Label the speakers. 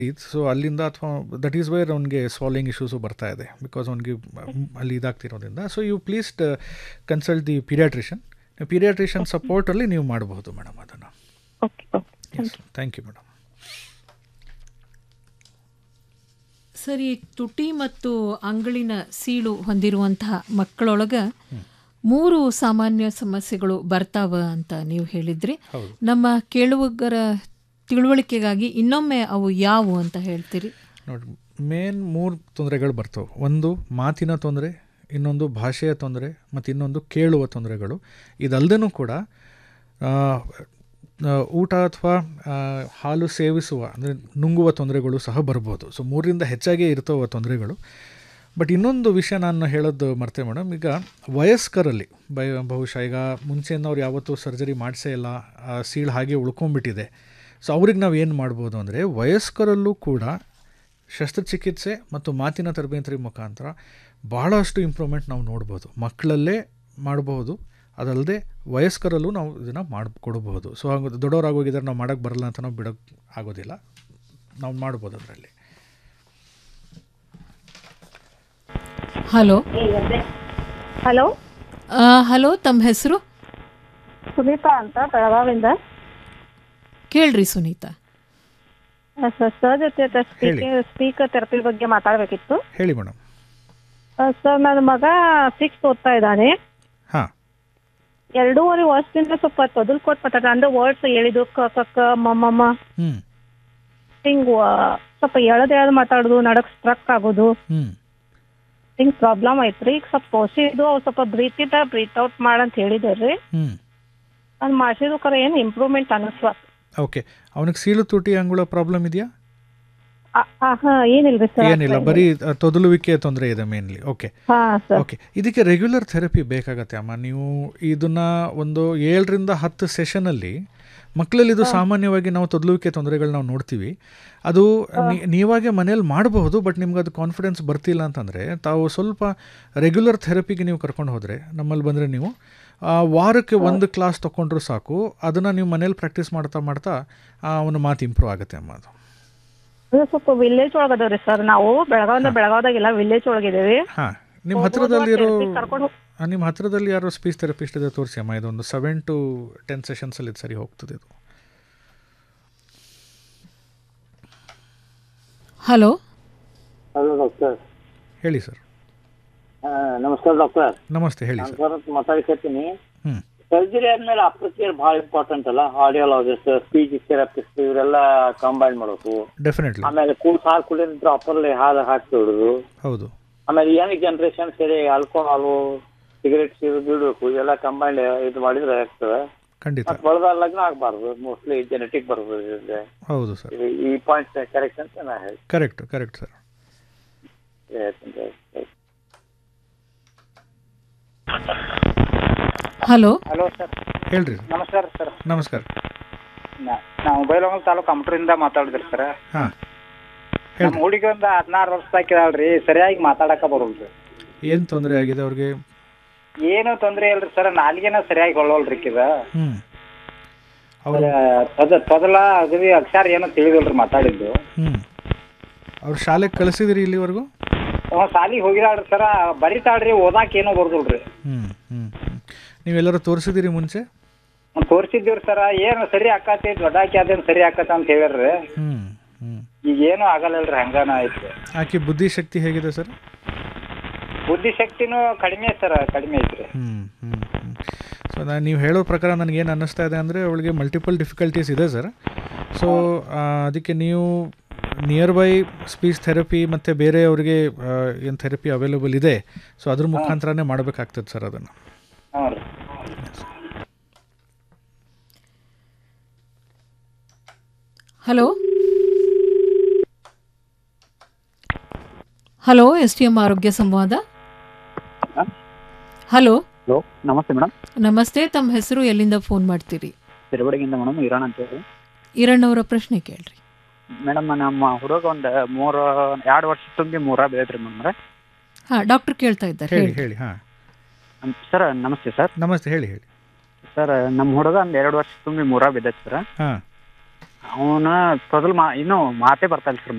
Speaker 1: ಇದು ಸೊ ಅಲ್ಲಿಂದ ಅಥವಾ ದಟ್ ಈಸ್ ವೇರ್ ಅವ್ನಿಗೆ ಸಾಲ್ವಿಂಗ್ ಇಶ್ಯೂಸು ಬರ್ತಾ ಇದೆ ಬಿಕಾಸ್ ಅವ್ನಿಗೆ ಅಲ್ಲಿ ಇದಾಗ್ತಿರೋದ್ರಿಂದ so you please consult the paediatrician paediatrician ಸಪೋರ್ಟಲ್ಲಿ ನೀವು ಮಾಡಬಹುದು ಮೇಡಮ್ ಅದನ್ನು
Speaker 2: okay okay
Speaker 1: yes thank you madam
Speaker 3: ಸರಿ ತುಟಿ ಮತ್ತು ಅಂಗಳಿನ ಸೀಳು ಹೊಂದಿರುವಂತಹ ಮಕ್ಕಳೊಳಗ ಮೂರು ಸಾಮಾನ್ಯ ಸಮಸ್ಯೆಗಳು ಬರ್ತಾವ ಅಂತ ನೀವು ಹೇಳಿದ್ರಿ
Speaker 1: ಹೌದು.
Speaker 3: ನಮ್ಮ ಕೇಳುವಗರ ತಿಳುವಳಿಕೆಗಾಗಿ ಇನ್ನೊಮ್ಮೆ ಅವು ಯಾವುವು ಅಂತ ಹೇಳ್ತೀರಿ
Speaker 1: ನೋಡಿ ಮೇನ್ ಮೂರು ತೊಂದರೆಗಳು ಬರ್ತವೆ ಒಂದು ಮಾತಿನ ತೊಂದರೆ ಇನ್ನೊಂದು ಭಾಷೆಯ ತೊಂದರೆ ಮತ್ತು ಇನ್ನೊಂದು ಕೇಳುವ ತೊಂದರೆಗಳು ಇದಲ್ಲದೇನೂ ಕೂಡ ಆ, ಆ, ಊಟ ಅಥವಾ ಹಾಲು ಸೇವಿಸುವ ಅಂದರೆ ನುಂಗುವ ತೊಂದರೆಗಳು ಸಹ ಬರ್ಬೋದು ಸೊ ಮೂರರಿಂದ ಹೆಚ್ಚಾಗೇ ಇರ್ತವೆ ಆ ತೊಂದರೆಗಳು ಬಟ್ ಇನ್ನೊಂದು ವಿಷಯ ನಾನು ಹೇಳೋದು ಮರ್ತೆ ಮೇಡಮ್ ಈಗ ವಯಸ್ಕರಲ್ಲಿ ಬೈ ಬಹುಶಃ ಈಗ ಮುಂಚೆಯಿಂದ ಅವ್ರು ಯಾವತ್ತೂ ಸರ್ಜರಿ ಮಾಡಿಸೇ ಇಲ್ಲ ಆ ಸೀಳು ಹಾಗೆ ಉಳ್ಕೊಂಡ್ಬಿಟ್ಟಿದೆ ಸೊ ಅವ್ರಿಗೆ ನಾವು ಏನು ಮಾಡ್ಬೋದು ಅಂದರೆ ವಯಸ್ಕರಲ್ಲೂ ಕೂಡ ಶಸ್ತ್ರಚಿಕಿತ್ಸೆ ಮತ್ತು ಮಾತಿನ ತರಬೇತಿ ಮುಖಾಂತರ ಭಾಳಷ್ಟು ಇಂಪ್ರೂವ್ಮೆಂಟ್ ನಾವು ನೋಡ್ಬೋದು ಮಕ್ಕಳಲ್ಲೇ ಮಾಡಬಹುದು ಅದಲ್ಲದೆ ವಯಸ್ಕರಲ್ಲೂ ನಾವು ಇದನ್ನು ಮಾಡಿಕೊಡ್ಬೋದು ಸೊ ಹಾಗೆ ದೊಡ್ಡವರಾಗೋಗಿದ್ದಾರೆ ನಾವು ಮಾಡೋಕ್ಕೆ ಬರಲ್ಲ ಅಂತ ನಾವು ಬಿಡೋಕ್ಕೆ ಆಗೋದಿಲ್ಲ ನಾವು ಮಾಡ್ಬೋದು ಅದರಲ್ಲಿ
Speaker 3: ಹಲೋ
Speaker 2: ಹಲೋ
Speaker 3: ಹಲೋ ತಮ್ಮ ಹೆಸರು
Speaker 2: ಸುನೀತಾ ಅಂತ ಬೆಳಗಾವಿಂದ
Speaker 3: ಕೇಳ್ರಿ ಸುನೀತಾ
Speaker 2: ಸರ್ ಸರ್ ಜೊತೆ
Speaker 1: ಹೇಳಿ.
Speaker 2: ಸ್ಪೀಕ್ ಸ್ಪೀಕರ್ ಥೆರಪಿ ಬಗ್ಗೆ ಮಾತಾಡಬೇಕಿತ್ತು
Speaker 1: ಹೇಳಿ ಮೇಡಮ್
Speaker 2: ಸರ್ ನನ್ನ ಮಗ ಸಿಕ್ಸ್ ಓದ್ತಾ ಇದ್ದಾನೆ
Speaker 1: ಹಾಂ
Speaker 2: ಎರಡೂವರೆ ವರ್ಷದಿಂದ ಸ್ವಲ್ಪ ತೊದಲ್ ಕೊಟ್ಟು ಮಾತಾಡ ಅಂದ್ರೆ ವರ್ಡ್ಸ್ ಹೇಳಿದ್ದು ಕ ಕ ಕ ಮ ಮ ಮ
Speaker 1: ಹ್ಞೂ
Speaker 2: ಹಿಂಗ್ ವ- ಸ್ವಲ್ಪ ಎಳದ್ ಎಳದ್ ಮಾತಾಡೋದು ನಡಕ್ ಸ್ಟ್ರಕ್ ಆಗೋದು
Speaker 1: ಹ್ಞೂ
Speaker 2: ಹಿಂಗ್ ಪ್ರಾಬ್ಲಮ್ ಐತ್ರಿ ಈಗ ಸ್ವಲ್ಪ ತೋರ್ಸಿದ್ದು ಅವ್ರು ಸ್ವಲ್ಪ ಬ್ರೀತ್ ಇದ್ದ ಬ್ರೀತ್ ಔಟ್ ಮಾಡಂತ ಹೇಳಿದಾರ್ರಿ
Speaker 1: ಹ್ಞೂ
Speaker 2: ಅದ್ ಮಾಡ್ಸಿದ್ರು ಕರೆ ಏನ್ ಇಂಪ್ರೂವ್ಮೆಂಟ್ ಅನಿಸ್ವ
Speaker 1: ಓಕೆ ಅವನಿಗೆ ಸೀಳು ತುಟಿ ಅಂಗುಳ ಪ್ರಾಬ್ಲಮ್ ಇದೆಯಾ
Speaker 2: ಹಾ ಏನಿಲ್ರಿ ಸರ್
Speaker 1: ಏನಿಲ್ಲ ಬರೀ ಆ, ತೊದಲುವಿಕೆ ತೊಂದರೆ ಇದೆ ಮೇನ್ಲಿ ಓಕೆ
Speaker 2: ಹಾ ಸರ್
Speaker 1: ಓಕೆ ಇದಕ್ಕೆ ರೆಗ್ಯುಲರ್ ಥೆರಪಿ ಬೇಕಾಗತ್ತೆ ಅಮ್ಮ ನೀವು ಇದನ್ನ ಒಂದು ಏಳರಿಂದ ಹತ್ತು ಸೆಷನಲ್ಲಿ ಮಕ್ಕಳಲ್ಲಿ ಇದು ಸಾಮಾನ್ಯವಾಗಿ ನಾವು ತೊದಲುವಿಕೆ ತೊಂದರೆಗಳು ನಾವು ನೋಡ್ತೀವಿ ಅದು ನೀ- ನೀವಾಗೆ ಮನೇಲಿ ಮಾಡಬಹುದು ಬಟ್ ನಿಮ್ಗೆ ಅದು ಕಾನ್ಫಿಡೆನ್ಸ್ ಬರ್ತಿಲ್ಲ ಅಂತಂದರೆ ತಾವು ಸ್ವಲ್ಪ ರೆಗ್ಯುಲರ್ ಥೆರಪಿಗೆ ನೀವು ಕರ್ಕೊಂಡು ಹೋದರೆ ನಮ್ಮಲ್ಲಿ ಬಂದರೆ ನೀವು ಆ, ವಾರಕ್ಕೆ ಒಂದು ಕ್ಲಾಸ್ ತೊಗೊಂಡ್ರು ಸಾಕು ಅದನ್ನು ನೀವು ಮನೇಲಿ ಪ್ರಾಕ್ಟೀಸ್ ಮಾಡ್ತಾ ಮಾಡ್ತಾ ಆ, ಅವನ ಮಾತು ಇಂಪ್ರೂವ್ ಆಗುತ್ತೆ ಅಮ್ಮ ಅದು
Speaker 2: ಇದು ಸ್ವಲ್ಪ ವಿಲೇಜ್ ಒಳಗ ಅದಾವ್ರಿ ಸರ್ ನಾವು ಬೆಳಗಾವಿಂದ ಬೆಳಗಾವದಾಗಿಲ್ಲ ವಿಲೇಜ್ ಒಳಗಿದೇವಿ
Speaker 1: ಹಾಂ ನಿಮ್ಮ ಹತ್ರದಲ್ಲಿರೋ
Speaker 2: ಕರ್ಕೊಂಡು
Speaker 1: ಆ, ನಿಮ್ಮ ಹತ್ರದಲ್ಲಿ ಯಾರೋ ಸ್ಪೀಚ್ ಥೆರಪಿಸ್ಟ್ ಇದೆ ತೋರಿಸಿ ಅಮ್ಮ ಇದೊಂದು ಸೆವೆನ್ ಟು ಟೆನ್ ಸೆಷನ್ಸಲ್ಲಿ ಇದು ಸರಿ ಹೋಗ್ತದೆ ಇದು
Speaker 3: ಹಲೋ
Speaker 4: ಹಲೋ ಡಾಕ್ಟರ್
Speaker 1: ಹೇಳಿ ಸರ್
Speaker 4: ನಮಸ್ಕಾರ ಡಾಕ್ಟರ್
Speaker 1: ನಮಸ್ತೆ ಹೇಳಿ
Speaker 4: ನಾನು
Speaker 1: ಸರ್
Speaker 4: ಸರ್ ಮಾತಾಡ್ಕತ್ತೀನಿ
Speaker 1: ಹ್ಞೂ
Speaker 4: ಸರ್ಜರಿ ಆದ್ಮೇಲೆ ಆಫ್ಟರ್ ಕೇರ್ ಭಾಳ ಇಂಪಾರ್ಟೆಂಟ್ ಅಲ್ಲ ಆಡಿಯೋಲಾಜಿಸ್ಟ್ ಸ್ಪೀಚ್ ಥೆರಪಿಸ್ಟ್ ಇವರೆಲ್ಲ ಕಂಬೈನ್ ಮಾಡೋದು
Speaker 1: ಡೆಫಿನೆಟ್ಲಿ
Speaker 4: ಆಮೇಲೆ ಕೂಲ್ ಹಾಲು ಕುಡಿಯೋದು ಪ್ರಾಪರ್ಲಿ ಹಾಲು ಹಾಕಿ ಬಿಡೋದು
Speaker 1: ಹೌದು
Speaker 4: ಆಮೇಲೆ ಯಂಗ್ ಜನರೇಷನ್ ಸರಿ ಆಲ್ಕೋಹಾಲು ಸಿಗರೇಟ್ಸ್ ಇದು ಬಿಡಬೇಕು ಇದೆಲ್ಲ ಕಂಬೈಂಡ್ ಇದು ಮಾಡಿದ್ರೆ ಆಗ್ತದೆ
Speaker 1: ಖಂಡಿತ
Speaker 4: ಮತ್ತೆ ಬಳದ ಲಗ್ನ ಆಗಬಾರ್ದು ಮೋಸ್ಟ್ಲಿ ಜೆನೆಟಿಕ್ ಬರ್ಬೋದು ಇದ್ರಲ್ಲಿ.
Speaker 1: ಹೌದು ಸರ್
Speaker 4: ಇದು- ಈ ಪಾಯಿಂಟ್ ಕರೆಕ್ಟ್ ಅಂತ ನಾ ಹೇಳಿ
Speaker 1: ಕರೆಕ್ಟ್ ಕರೆಕ್ಟ್ ಸರ್
Speaker 4: ಹೇಳ್ತೀನಿ
Speaker 3: ಹಲೋ
Speaker 5: ಹಲೋ ಸರ್
Speaker 1: ಹೇಳ್ರಿ
Speaker 5: ನಮಸ್ಕಾರ ಸರ್
Speaker 1: ನಮಸ್ಕಾರ
Speaker 5: ನಾವು ಬೈಲಹೊಂಗಲ ತಾಲೂಕು ಕಂಪ್ಯೂಟರಿಂದ ಮಾತಾಡಿದ್ರಿ ಸರ್
Speaker 1: ಹಾಂ
Speaker 5: ನಮ್ಮ
Speaker 1: ಹೇಳ್ರಿ
Speaker 5: ಹುಡುಗಿ ಒಂದು ಹದಿನಾರು ವರ್ಷದಾಕಿದಾಳ್ರಿ ಸರಿಯಾಗಿ ಮಾತಾಡಕ ಬರೋಲ್ರಿ
Speaker 1: ಏನು ತೊಂದರೆ ಆಗಿದೆ ಅವ್ರಿಗೆ
Speaker 5: ಏನು ತೊಂದ್ರೆ ಇಲ್ರಿ ಸರ್ ನಾಲ್ಗೆನ ಸರಿಯಾಗಿ ಹೊಳ್ಳೋಲ್ರಿ ಈಕಿದ
Speaker 1: ಹ್ಞೂ ಅವರು
Speaker 5: ತೊದ ತೊದಲ ಅಗದಿ ಅಕ್ಷರ ಏನೋ ತಿಳಿದಿಲ್ರಿ ಮಾತಾಡಿದ್ದು
Speaker 1: ಹ್ಞೂ ಅವ್ರು ಶಾಲೆಗೆ ಕಳಿಸಿದಿರಿ ಇಲ್ಲಿವರೆಗೂ
Speaker 5: ಅವ ಸಾಲಿಗೆ ಹೋಗಿದಾಳ್ರಿ ಸರ ಬರಿತಾಳ್ರಿ ಓದಾಕ ಏನೋ ಬರ್ದಿಲ್ರಿ
Speaker 1: ಹ್ಞೂ ಹ್ಞೂ ಹ್ಞೂ ನೀವೆಲ್ಲರೂ ತೋರಿಸಿದಿರಿ ಮುಂಚೆ
Speaker 5: ತೋರಿಸಿದ್ದೀವ್ರಿ ಸರ ಏನು ಸರಿ ಆಕತಿ ದೊಡ್ಡ ಆಕಿ ಅದೇನು ಸರಿ ಆಕತ್ತ ಅಂತ ಹೇಳ್ರಿ
Speaker 1: ಹ್ಞೂ ಹ್ಞೂ
Speaker 5: ಈಗ ಏನು ಆಗಲ್ಲಲ್ರಿ ಹಂಗಾನ ಐತ್ರಿ
Speaker 1: ಆಕೆ ಬುದ್ಧಿಶಕ್ತಿ ಹೇಗಿದೆ ಸರ್
Speaker 5: ಬುದ್ಧಿಶಕ್ತಿನೂ ಕಡಿಮೆ ಸರ್ ಕಡಿಮೆ ಐತ್ರಿ
Speaker 1: ಹ್ಞೂ ಹ್ಞೂ ಹ್ಞೂ ಸೊ ನಾನು ನೀವು ಹೇಳೋ ಪ್ರಕಾರ ನನಗೇನು ಅನ್ನಿಸ್ತಾ ಇದೆ ಅಂದರೆ ಅವಳಿಗೆ ಮಲ್ಟಿಪಲ್ ಡಿಫಿಕಲ್ಟೀಸ್ ಇದೆ ಸರ್ ಸೊ ಅದಕ್ಕೆ ನೀವು ನಿಯರ್ ಬೈ ಸ್ಪೀಚ್ ಥೆರಪಿ ಮತ್ತು ಬೇರೆ ಅವರಿಗೆ ಏನು ಥೆರಪಿ ಅವೈಲೇಬಲ್ ಇದೆ ಸೊ ಅದ್ರ ಮುಖಾಂತರನೇ ಮಾಡಬೇಕಾಗ್ತದೆ ಸರ್ ಅದನ್ನು
Speaker 5: ಹ್ಞೂ ರೀ
Speaker 3: hello hello S T M ಆರೋಗ್ಯ ಸಂವಾದ ಹಲೋ
Speaker 6: ಹಲೋ ನಮಸ್ತೆ ಮೇಡಮ್
Speaker 3: ನಮಸ್ತೆ ತಮ್ಮ ಹೆಸರು ಎಲ್ಲಿಂದ ಫೋನ್ ಮಾಡ್ತೀರಿ
Speaker 6: ತಿರುವಡಿಗಿಂದ ಮೇಡಮ್ ಇರೋಣ ಅಂತೇಳಿ
Speaker 3: ಈರಣ್ಣವರ ಪ್ರಶ್ನೆ ಕೇಳ್ರಿ
Speaker 6: ಮೇಡಮ್ ನಮ್ಮ ಹುಡುಗ ಒಂದು ಮೂರು ಎರಡು ವರ್ಷ ತುಂಬಿ ಮೂರ ಬೆಳೆದ್ರಿ ಮೇಡಮ್
Speaker 3: ಹಾ ಡಾಕ್ಟರ್ ಕೇಳ್ತಾ ಇದ್ದಾರೆ
Speaker 1: ಹೇಳಿ
Speaker 3: ಹೇಳಿ
Speaker 1: ಹೇಳಿ ಹಾಂ
Speaker 6: ಸರ್ ನಮಸ್ತೆ ಸರ್
Speaker 1: ನಮಸ್ತೆ ಹೇಳಿ ಹೇಳಿ
Speaker 6: ಸರ್ ನಮ್ಮ ಹುಡುಗ ಒಂದು ಎರಡು ವರ್ಷ ತುಂಬಿ ಮೂರ ಬಿದ್ದೈತೆ ಸರ್
Speaker 1: ಹಾಂ
Speaker 6: ಅವನ ತೊದಲು ಮಾ ಇನ್ನೂ ಮಾತೇ ಬರ್ತಾಯಿಲ್ಲ ಸರ್